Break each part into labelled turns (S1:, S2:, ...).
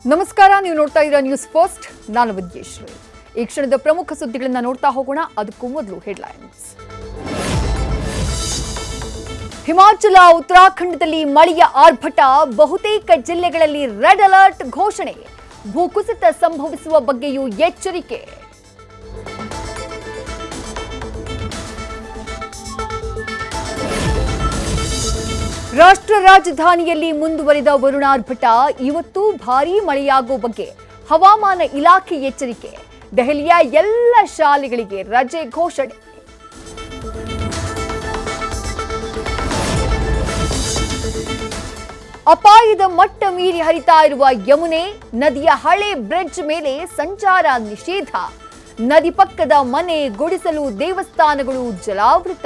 S1: ನಮಸ್ಕಾರ ನೀವು ನೋಡ್ತಾ ಇದ್ದೀರಾ ನ್ಯೂಸ್ ಫಸ್ಟ್ ನಾನು ವಿದ್ಯೇಶ್ವರಿ ಈ ಕ್ಷಣದ ಪ್ರಮುಖ ಸುದ್ದಿಗಳನ್ನ ನೋಡ್ತಾ ಹೋಗೋಣ ಅದಕ್ಕೂ ಮೊದಲು ಹೆಡ್ಲೈನ್ಸ್ ಹಿಮಾಚಲ ಉತ್ತರಾಖಂಡದಲ್ಲಿ ಮಳೆಯ ಆರ್ಭಟ ಬಹುತೇಕ ಜಿಲ್ಲೆಗಳಲ್ಲಿ ರೆಡ್ ಅಲರ್ಟ್ ಘೋಷಣೆ ಭೂಕುಸಿತ ಸಂಭವಿಸುವ ಬಗ್ಗೆಯೂ ಎಚ್ಚರಿಕೆ ರಾಷ್ಟ್ರ ರಾಜಧಾನಿಯಲ್ಲಿ ಮುಂದುವರಿದ ವರುಣಾರ್ಭಟ ಇವತ್ತು ಭಾರೀ ಮಳೆಯಾಗುವ ಬಗ್ಗೆ ಹವಾಮಾನ ಇಲಾಖೆ ಎಚ್ಚರಿಕೆ ದೆಹಲಿಯ ಎಲ್ಲ ಶಾಲೆಗಳಿಗೆ ರಜೆ ಘೋಷಣೆ ಅಪಾಯದ ಮಟ್ಟ ಮೀರಿ ಹರಿತಾ ಇರುವ ಯಮುನೆ ನದಿಯ ಹಳೆ ಬ್ರಿಡ್ಜ್ ಮೇಲೆ ಸಂಚಾರ ನಿಷೇಧ ನದಿ ಪಕ್ಕದ ಮನೆ ಗುಡಿಸಲು ದೇವಸ್ಥಾನಗಳು ಜಲಾವೃತ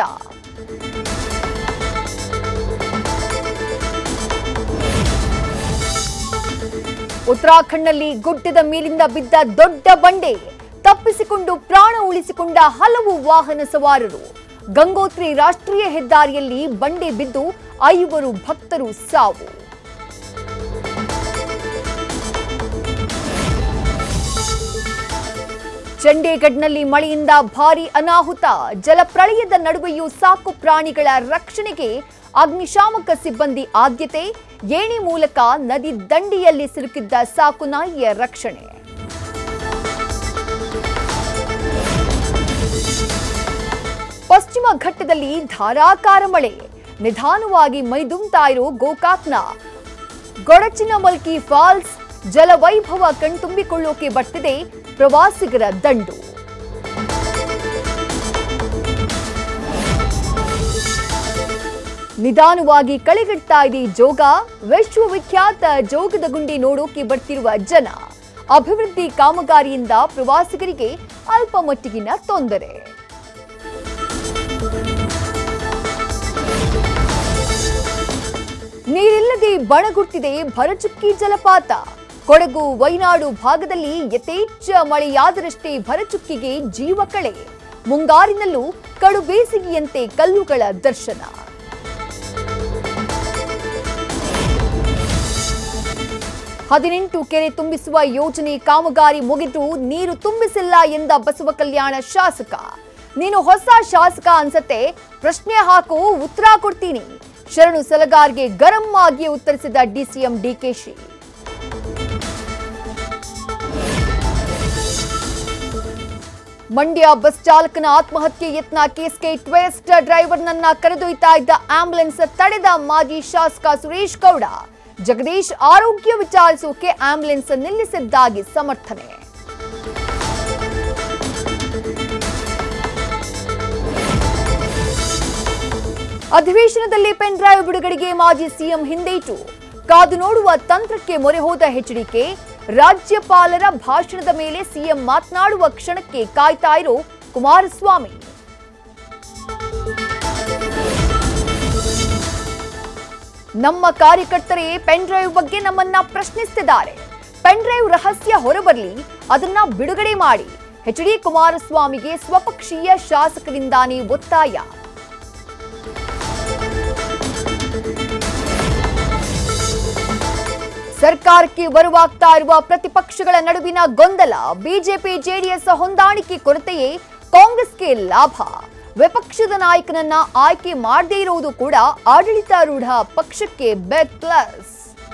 S1: ಉತ್ತರಾಖಂಡ್ನಲ್ಲಿ ಗುಡ್ಡದ ಮೇಲಿಂದ ಬಿದ್ದ ದೊಡ್ಡ ಬಂಡೆ ತಪ್ಪಿಸಿಕೊಂಡು ಪ್ರಾಣ ಉಳಿಸಿಕೊಂಡ ಹಲವು ವಾಹನ ಸವಾರರು ಗಂಗೋತ್ರಿ ರಾಷ್ಟ್ರೀಯ ಹೆದ್ದಾರಿಯಲ್ಲಿ ಬಂಡೆ ಬಿದ್ದು ಐವರು ಭಕ್ತರು ಸಾವು ಚಂಡೀಗಢ್ನಲ್ಲಿ ಮಳೆಯಿಂದ ಭಾರಿ ಅನಾಹುತ ಜಲಪ್ರಳಯದ ನಡುವೆಯೂ ಸಾಕು ಪ್ರಾಣಿಗಳ ರಕ್ಷಣೆಗೆ ಅಗ್ನಿಶಾಮಕ ಸಿಬ್ಬಂದಿ ಆದ್ಯತೆ ಏಣಿ ಮೂಲಕ ನದಿ ದಂಡೆಯಲ್ಲಿ ಸಿಲುಕಿದ್ದ ಸಾಕು ನಾಯಿಯ ರಕ್ಷಣೆ ಪಶ್ಚಿಮ ಘಟ್ಟದಲ್ಲಿ ಧಾರಾಕಾರ ಮಳೆ ನಿಧಾನವಾಗಿ ಮೈದುಂಬ್ತಾ ಇರೋ ಗೋಕಾಕ್ನ ಗೊಡಚಿನಮಲ್ಕಿ ಫಾಲ್ಸ್ ಜಲವೈಭವ ಕಣ್ತುಂಬಿಕೊಳ್ಳೋಕೆ ಬರ್ತಿದೆ ಪ್ರವಾಸಿಗರ ದಂಡು ನಿಧಾನವಾಗಿ ಕಳೆಗಟ್ತಾ ಇದೆ ಜೋಗ ವಿಶ್ವವಿಖ್ಯಾತ ಜೋಗದ ಗುಂಡಿ ನೋಡೋಕೆ ಬರ್ತಿರುವ ಜನ ಅಭಿವೃದ್ಧಿ ಕಾಮಗಾರಿಯಿಂದ ಪ್ರವಾಸಿಗರಿಗೆ ಅಲ್ಪ ಮಟ್ಟಿಗಿನ ತೊಂದರೆ ನೀರಿಲ್ಲದೆ ಬಣಗುಡ್ತಿದೆ ಭರಚುಕ್ಕಿ ಜಲಪಾತ ಕೊಡಗು ವೈನಾಡು ಭಾಗದಲ್ಲಿ ಯಥೇಚ್ಛ ಮಳೆಯಾದರಷ್ಟೇ ಭರಚುಕ್ಕಿಗೆ ಜೀವ ಕಳೆ ಮುಂಗಾರಿನಲ್ಲೂ ಕಡು ಬೇಸಿಗೆಯಂತೆ ಕಲ್ಲುಗಳ ದರ್ಶನ ಹದಿನೆಂಟು ಕೆರೆ ತುಂಬಿಸುವ ಯೋಜನೆ ಕಾಮಗಾರಿ ಮುಗಿದು ನೀರು ತುಂಬಿಸಿಲ್ಲ ಎಂದ ಬಸವ ಕಲ್ಯಾಣ ಶಾಸಕ ನೀನು ಹೊಸ ಶಾಸಕ ಅನ್ಸತ್ತೆ ಪ್ರಶ್ನೆ ಹಾಕು ಉತ್ತರ ಕೊಡ್ತೀನಿ ಶರಣು ಸಲಗಾರ್ಗೆ ಗರಂ ಆಗಿ ಉತ್ತರಿಸಿದ ಡಿಸಿಎಂ ಡಿಕೆಶಿ ಮಂಡ್ಯ ಬಸ್ ಚಾಲಕನ ಆತ್ಮಹತ್ಯೆ ಯತ್ನ ಕೇಸ್ಗೆ ಟ್ವೇಸ್ಟ್ ಡ್ರೈವರ್ನನ್ನ ಕರೆದೊಯ್ತಾ ಇದ್ದ ಆಂಬ್ಯುಲೆನ್ಸ್ ತಡೆದ ಮಾಜಿ ಶಾಸಕ ಸುರೇಶ್ ಗೌಡ ಜಗದೀಶ್ ಆರೋಗ್ಯ ವಿಚಾರಿಸೋಕೆ ಆಂಬ್ಯುಲೆನ್ಸ್ ನಿಲ್ಲಿಸಿದ್ದಾಗಿ ಸಮರ್ಥನೆ ಅಧಿವೇಶನದಲ್ಲಿ ಪೆನ್ ಡ್ರೈವ್ ಬಿಡುಗಡೆಗೆ ಮಾಜಿ ಸಿಎಂ ಹಿಂದೇಟು ಕಾದು ನೋಡುವ ತಂತ್ರಕ್ಕೆ ಮೊರೆ ಹೋದ ಎಚ್ಡಿಕೆ ರಾಜ್ಯಪಾಲರ ಭಾಷಣದ ಮೇಲೆ ಸಿಎಂ ಮಾತನಾಡುವ ಕ್ಷಣಕ್ಕೆ ಕಾಯ್ತಾ ಇರೋ ಕುಮಾರಸ್ವಾಮಿ ನಮ್ಮ ಕಾರ್ಯಕರ್ತರೇ ಪೆನ್ ಡ್ರೈವ್ ಬಗ್ಗೆ ನಮ್ಮನ್ನ ಪ್ರಶ್ನಿಸುತ್ತಿದ್ದಾರೆ ಪೆನ್ ಡ್ರೈವ್ ರಹಸ್ಯ ಹೊರಬರಲಿ ಅದನ್ನ ಬಿಡುಗಡೆ ಮಾಡಿ ಎಚ್ ಡಿ ಕುಮಾರಸ್ವಾಮಿಗೆ ಸ್ವಪಕ್ಷೀಯ ಶಾಸಕರಿಂದಾನೇ ಒತ್ತಾಯ ಸರ್ಕಾರಕ್ಕೆ ಬರುವಾಗ್ತಾ ಇರುವ ಪ್ರತಿಪಕ್ಷಗಳ ನಡುವಿನ ಗೊಂದಲ ಬಿಜೆಪಿ ಜೆಡಿಎಸ್ ಹೊಂದಾಣಿಕೆ ಕೊರತೆಯೇ ಕಾಂಗ್ರೆಸ್ಗೆ ಲಾಭ ವಿಪಕ್ಷದ ನಾಯಕನನ್ನ ಆಯ್ಕೆ ಮಾಡದೇ ಇರುವುದು ಕೂಡ ಆಡಳಿತಾರೂಢ ಪಕ್ಷಕ್ಕೆ ಬೆಗ್ ಪ್ಲಸ್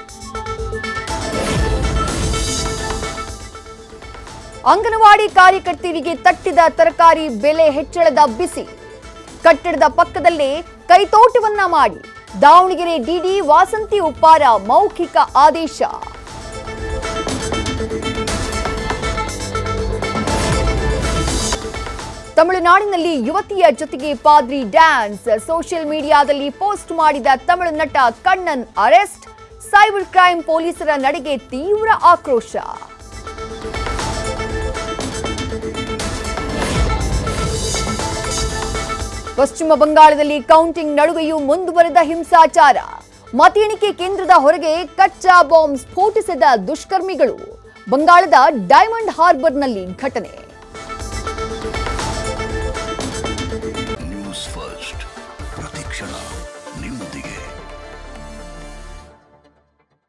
S1: ಅಂಗನವಾಡಿ ಕಾರ್ಯಕರ್ತೆಯರಿಗೆ ತಟ್ಟಿದ ತರಕಾರಿ ಬೆಲೆ ಹೆಚ್ಚಳದ ಬಿಸಿ ಕಟ್ಟಡದ ಪಕ್ಕದಲ್ಲೇ ಕೈತೋಟವನ್ನ ಮಾಡಿ ದಾವಣಗೆರೆ ಡಿಡಿ ವಾಸಂತಿ ಉಪ್ಪಾರ ಮೌಖಿಕ ಆದೇಶ ತಮಿಳುನಾಡಿನಲ್ಲಿ ಯುವತಿಯ ಜೊತೆಗೆ ಪಾದ್ರಿ ಡ್ಯಾನ್ಸ್ ಸೋಷಿಯಲ್ ಮೀಡಿಯಾದಲ್ಲಿ ಪೋಸ್ಟ್ ಮಾಡಿದ ತಮಿಳು ನಟ ಕಣ್ಣನ್ ಅರೆಸ್ಟ್ ಸೈಬರ್ ಕ್ರೈಮ್ ಪೊಲೀಸರ ನಡೆಗೆ ತೀವ್ರ ಆಕ್ರೋಶ ಪಶ್ಚಿಮ ಬಂಗಾಳದಲ್ಲಿ ಕೌಂಟಿಂಗ್ ನಡುವೆಯೂ ಮುಂದುವರೆದ ಹಿಂಸಾಚಾರ ಮತ ಎಣಿಕೆ ಕೇಂದ್ರದ ಹೊರಗೆ ಕಚ್ಚಾ ಬಾಂಬ್ ಸ್ಫೋಟಿಸಿದ ದುಷ್ಕರ್ಮಿಗಳು ಬಂಗಾಳದ ಡೈಮಂಡ್ ಹಾರ್ಬರ್ನಲ್ಲಿ ಘಟನೆ